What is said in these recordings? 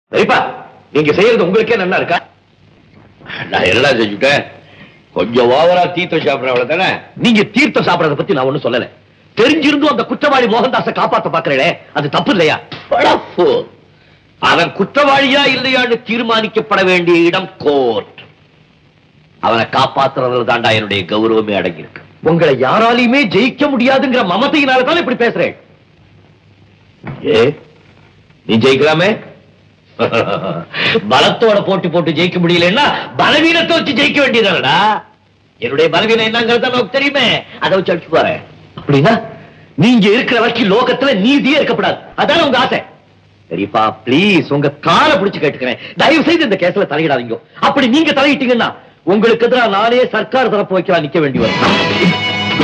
சரிப்பா நீங்க செய்யறது உங்களுக்கே நல்லா இருக்கா நான் எல்லாம் செஞ்சுட்டேன் கொஞ்சம் ஓவரா தீர்த்தம் சாப்பிடறவள தானே நீங்க தீர்த்தம் சாப்பிடறத பத்தி நான் ஒண்ணும் சொல்லல தெரிஞ்சிருந்தும் அந்த குற்றவாளி மோகன்தாஸை காப்பாத்த பாக்குறேன் அது தப்பு இல்லையா படப்பு அவன் குற்றவாளியா இல்லையான்னு தீர்மானிக்கப்பட வேண்டிய இடம் கோர்ட் அவனை காப்பாத்துறதுல தாண்டா என்னுடைய கௌரவமே அடங்கியிருக்கு உங்களை யாராலையுமே ஜெயிக்க முடியாதுங்கிற மமத்தையினால தான் இப்படி பேசுறேன் ஏ நீ ஜெயிக்கலாமே பலத்தோட போட்டி போட்டு ஜெயிக்க முடியலன்னா பலவீனத்தை வச்சு ஜெயிக்க வேண்டியதானடா என்னுடைய பலவீனம் என்னங்கிறத நமக்கு தெரியுமே அதை வச்சு அடிச்சு பாரு அப்படின்னா நீங்க இருக்கிற வரைக்கும் லோகத்துல நீதியே இருக்கப்படாது அதான உங்க ஆசை சரிப்பா ப்ளீஸ் உங்க காலை பிடிச்சு கேட்டுக்கிறேன் தயவு செய்து இந்த கேஸ்ல தலையிடாதீங்க அப்படி நீங்க தலையிட்டீங்கன்னா உங்களுக்கு எதிராக நானே சர்க்கார் தரப்பு வைக்கலாம் நிக்க வேண்டி வரும்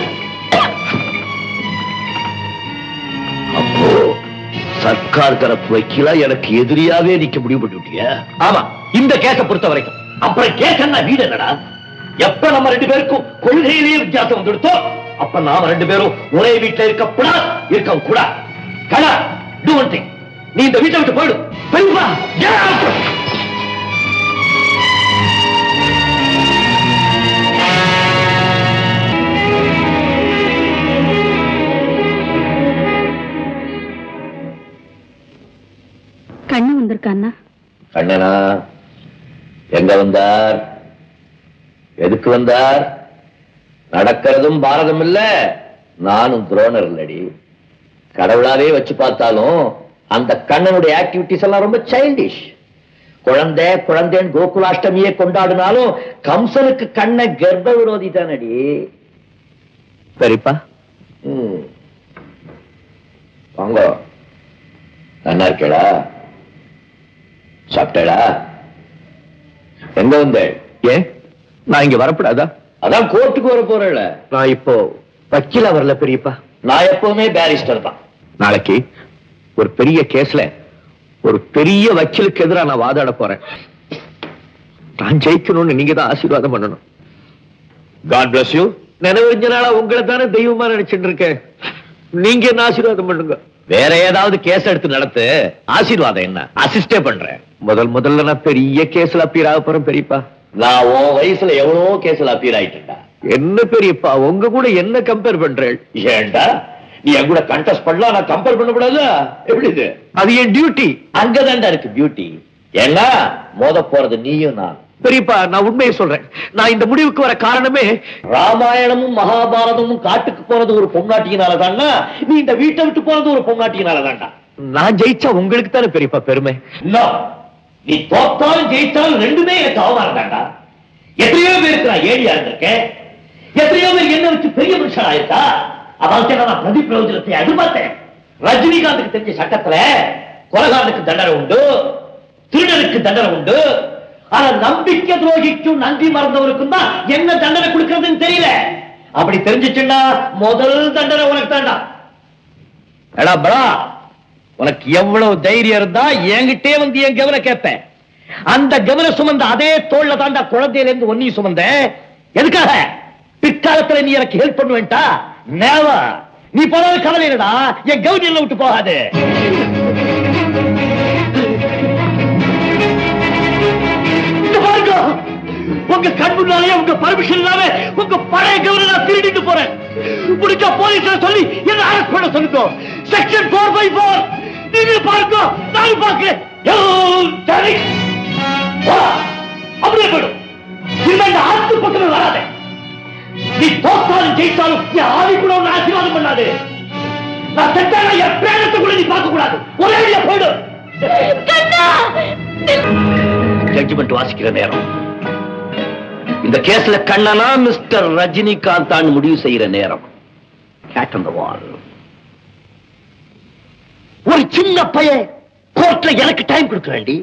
அப்போ சர்க்கார் தரப்பு வைக்கல எனக்கு எதிரியாவே நிக்க முடிவு பண்ணிவிட்டியா ஆமா இந்த கேஸ பொறுத்த வரைக்கும் அப்புறம் கேஸ் என்ன வீடு என்னடா எப்ப நம்ம ரெண்டு பேருக்கும் கொள்கையிலேயே வித்தியாசம் வந்துடுத்தோ அப்ப நாம ரெண்டு பேரும் ஒரே வீட்டுல இருக்க கூடாது இருக்க கூடாது கலா டூ ஒன் திங் நீ இந்த வீட்டை விட்டு போயிடு பெரியப்பா get out! கண்ணு வந்திருக்கா அண்ணா கண்ணனா எங்க வந்தார் எதுக்கு வந்தார் நடக்கிறதும் பாரதம் இல்ல நானும் துரோணர் இல்லடி கடவுளாவே வச்சு பார்த்தாலும் அந்த கண்ணனுடைய ஆக்டிவிட்டிஸ் எல்லாம் ரொம்ப சைல்டிஷ் குழந்தை குழந்தைன்னு கோகுலாஷ்டமியே கொண்டாடினாலும் கம்சனுக்கு கண்ண கர்ப்ப விரோதி தானடி சரிப்பா ம். வாங்க நல்லா இருக்கேடா சாப்பிட்டேடா எங்க வந்தேன் ஏன் நான் இங்க வரப்படாதா அதான் கோர்ட்டுக்கு வர போறேல நான் இப்போ வக்கீலா வரல பெரியப்பா நான் எப்பவுமே பேரிஸ்டர் தான் நாளைக்கு ஒரு பெரிய கேஸ்ல ஒரு பெரிய வக்கீலுக்கு எதிரா நான் வாதாட போறேன் நான் ஜெயிக்கணும்னு நீங்க தான் ஆசீர்வாதம் பண்ணணும் காட் பிளஸ் யூ நினைவறிஞ்ச நாளா உங்களை தானே தெய்வமா நினைச்சிட்டு இருக்கேன் நீங்க என்ன ஆசீர்வாதம் பண்ணுங்க வேற ஏதாவது கேஸ் எடுத்து நடத்து ஆசீர்வாதம் என்ன அசிஸ்டே பண்றேன் முதல் முதல்ல நான் பெரிய கேஸ்ல அப்பீர் ஆக போறேன் பெரியப்பா நான் உன் வயசுல எவ்வளவோ கேஸ்ல அப்பீர் ஆயிட்டேன்டா என்ன பெரியப்பா உங்க கூட என்ன கம்பேர் பண்றேன் ஏன்டா நீ என் கூட கண்டஸ்ட் பண்ணலாம் நான் கம்பேர் பண்ணக்கூடாதா எப்படி இது அது என் டியூட்டி அங்கதான்டா இருக்கு பியூட்டி ஏன்னா மோத போறது நீயும் நான் பெரியப்பா நான் உண்மையை சொல்றேன் நான் இந்த முடிவுக்கு வர காரணமே ராமாயணமும் மகாபாரதமும் காட்டுக்கு போனது ஒரு பொங்காட்டியினால தானா நீ இந்த வீட்டை விட்டு போனது ஒரு பொங்காட்டியினால தான்டா நான் ஜெயிச்சா உங்களுக்கு தானே பெரியப்பா பெருமை No. நீ தோத்தாலும் ஜெயித்தாலும் ரெண்டுமே எனக்கு அவமானம் தான்டா எத்தனையோ பேருக்கு நான் ஏழியா இருந்திருக்கேன் எத்தனையோ பேர் என்ன வச்சு பெரிய மனுஷன் ஆயிருக்கா அவளுக்கு நான் பிரதி பிரயோஜனத்தை எதிர்பார்த்தேன் ரஜினிகாந்துக்கு தெரிஞ்ச சட்டத்துல கொலகாரனுக்கு தண்டனை உண்டு திருடனுக்கு தண்டனை உண்டு ஆனா நம்பிக்கை துரோகிக்கும் நன்றி மறந்தவருக்கும் தான் என்ன தண்டனை கொடுக்கறதுன்னு தெரியல அப்படி தெரிஞ்சிச்சுன்னா முதல் தண்டனை உனக்கு தாண்டா எடா படா உனக்கு எவ்வளவு தைரியம் இருந்தா என்கிட்டே வந்து என் கவன கேட்பேன் அந்த கவன சுமந்த அதே தோல்ல தாண்டா குழந்தையில இருந்து ஒன்னையும் சுமந்த எதுக்காக பிற்காலத்துல நீ எனக்கு ஹெல்ப் பண்ணுவேன்டா நேவா நீ போறது கவலை இல்லடா என் கவுனியில விட்டு போகாது இங்க பாருங்க உங்க கண் முன்னாலே உங்க பர்மிஷன் இல்லாம உங்க பழைய கவர்னர் நான் திருடிட்டு போறேன் முடிஞ்சா போலீஸ்ல சொல்லி என்ன அரெஸ்ட் பண்ண சொல்லுங்க செக்ஷன் போர் பை போர் நீங்க பாருங்க நானும் பாக்குறேன் யோ, சரி. வா, அப்படியே போயிடும் இனிமே இந்த ஆத்து பக்கத்துல வராத நீ தோத்தாலும் ஜெயித்தாலும் என் ஆவி கூட உன்னை ஆசீர்வாதம் பண்ணாது நான் செத்தாலும் என் பேரத்தை கூட நீ பார்க்க கூடாது ஒரே வழியா போயிடும் ஜட்ஜ்மெண்ட் வாசிக்கிற நேரம் இந்த கேஸ்ல கண்ணனா மிஸ்டர் ரஜினிகாந்த் முடிவு செய்யற நேரம் கேட் அந்த வால் ஒரு சின்ன பையன் கோர்ட்ல எனக்கு டைம் கொடுக்கறேன்டி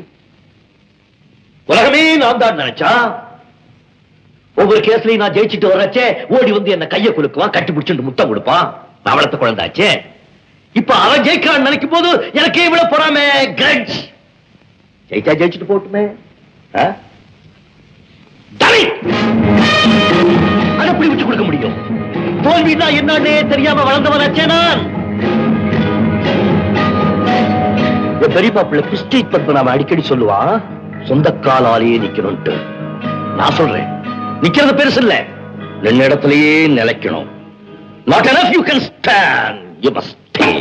உலகமே நான் தான் நினைச்சா ஒவ்வொரு கேஸ்லயும் நான் ஜெயிச்சுட்டு வர்றச்சே ஓடி வந்து என்ன கைய குலுக்குவான் கட்டி பிடிச்சிட்டு முத்தம் கொடுப்பான் நான் வளர்த்த குழந்தாச்சே இப்ப அவன் ஜெயிக்கிறான்னு நினைக்கும் போது எனக்கே இவ்வளவு பொறாம கிரட்ஜ் ஜெயிச்சா ஜெயிச்சுட்டு போட்டுமே ஆ? தலை! அதை எப்படி விட்டு கொடுக்க முடியும் தோல்வினா என்னன்னே தெரியாம வளர்ந்தவனாச்சே நான் என் பெரியப்பா பிள்ளை பிஸ்டேட் பத்மநாப அடிக்கடி சொல்லுவான் சொந்த காலாலேயே நிக்கணும்ட்டு நான் சொல்றேன் நிக்கிறது பெருசு இல்ல நின்ன இடத்திலேயே நிலைக்கணும் not enough you can stand you must stay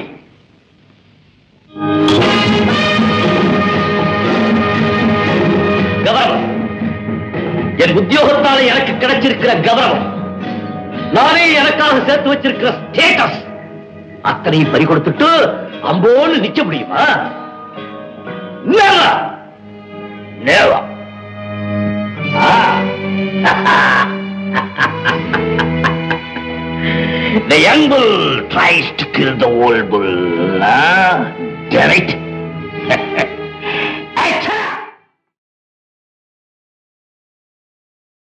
கௌரவம் என் உத்தியோகத்தால எனக்கு கிடைச்சிருக்கிற கௌரவம் நானே எனக்காக சேர்த்து வச்சிருக்கிற ஸ்டேட்டஸ் அத்தனையும் பறி கொடுத்துட்டு அம்போன்னு நிக்க முடியுமா Never. Never. Ah. the young bull tries to kill the old bull. Ah, damn it.